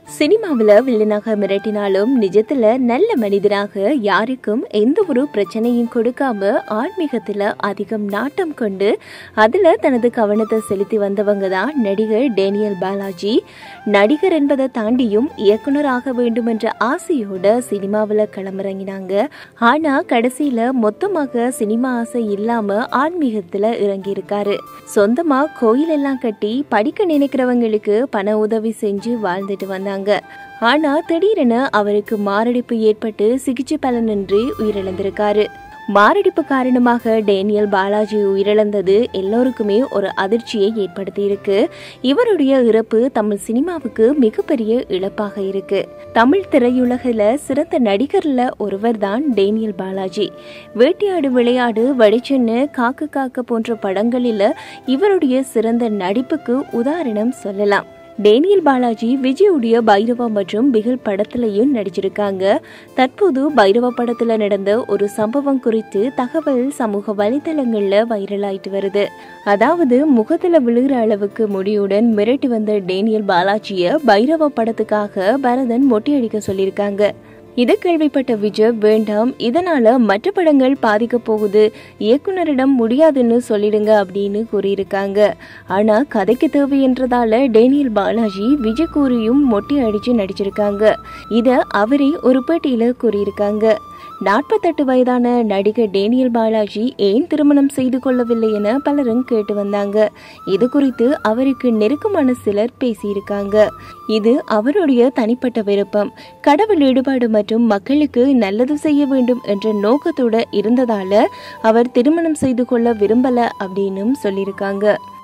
சினிமாவில் வில்லனாக மிரட்டினாலும் நிஜத்துல நல்ல மனிதனாக யாருக்கும் எந்த ஒரு பிரச்சனையும் கொடுக்காம ஆன்மீகத்துல அதிகம் நாட்டம் கொண்டு அதுல தனது கவனத்தை செலுத்தி வந்தவங்க தான் நடிகர் டேனியல் பாலாஜி நடிகர் என்பதை தாண்டியும் இயக்குனராக வேண்டும் என்ற ஆசையோட சினிமாவில் களமிறங்கினாங்க ஆனா கடைசியில மொத்தமாக சினிமா ஆசை இல்லாம ஆன்மீகத்துல இறங்கி இருக்காரு சொந்தமா கோயில் எல்லாம் கட்டி படிக்க நினைக்கிறவங்களுக்கு பண உதவி செஞ்சு வாழ்ந்துட்டு வந்தாங்க ஆனா திடீரென அவருக்கு மாரடைப்பு ஏற்பட்டு சிகிச்சை பலனின்றி உயிரிழந்திருக்காரு மாரடைப்பு காரணமாக டேனியல் பாலாஜி உயிரிழந்தது எல்லோருக்குமே ஒரு அதிர்ச்சியை ஏற்படுத்தி இருக்கு இவருடைய இறப்பு தமிழ் சினிமாவுக்கு மிகப்பெரிய இழப்பாக இருக்கு தமிழ் திரையுலகில் சிறந்த நடிகர்ல ஒருவர் தான் டேனியல் பாலாஜி வேட்டையாடு விளையாடு வடிச்சென்னு காக்கு காக்க போன்ற படங்களில் இவருடைய சிறந்த நடிப்புக்கு உதாரணம் சொல்லலாம் டேனியல் பாலாஜி விஜயுடைய பைரவா மற்றும் பிகில் படத்திலையும் நடிச்சிருக்காங்க தற்போது பைரவா படத்துல நடந்த ஒரு சம்பவம் குறித்து தகவல் சமூக வலைதளங்கள்ல வைரல் ஆயிட்டு வருது அதாவது முகத்துல விழுகிற அளவுக்கு முடியுடன் மிரட்டி வந்த டேனியல் பாலாஜிய பைரவா படத்துக்காக பரதன் மொட்டையடிக்க சொல்லியிருக்காங்க இதை கேள்விப்பட்ட விஜய் வேண்டாம் இதனால மற்ற படங்கள் பாதிக்க போகுது இயக்குனரிடம் முடியாதுன்னு சொல்லிடுங்க அப்படின்னு கூறியிருக்காங்க ஆனா கதைக்கு தேவை என்றதால டேனியல் பாலாஜி விஜய் கூறியும் மொட்டை அடிச்சு நடிச்சிருக்காங்க இத அவரே ஒரு பேட்டியில கூறியிருக்காங்க நாற்பத்தெட்டு வயதான நடிகர் டேனியல் பாலாஜி ஏன் திருமணம் செய்து கொள்ளவில்லை என பலரும் கேட்டு வந்தாங்க இது குறித்து அவருக்கு நெருக்கமான சிலர் பேசியிருக்காங்க இது அவருடைய தனிப்பட்ட விருப்பம் கடவுள் ஈடுபாடு மற்றும் மக்களுக்கு நல்லது செய்ய வேண்டும் என்ற நோக்கத்தோட இருந்ததால அவர் திருமணம் செய்து கொள்ள விரும்பல அப்படின்னு சொல்லியிருக்காங்க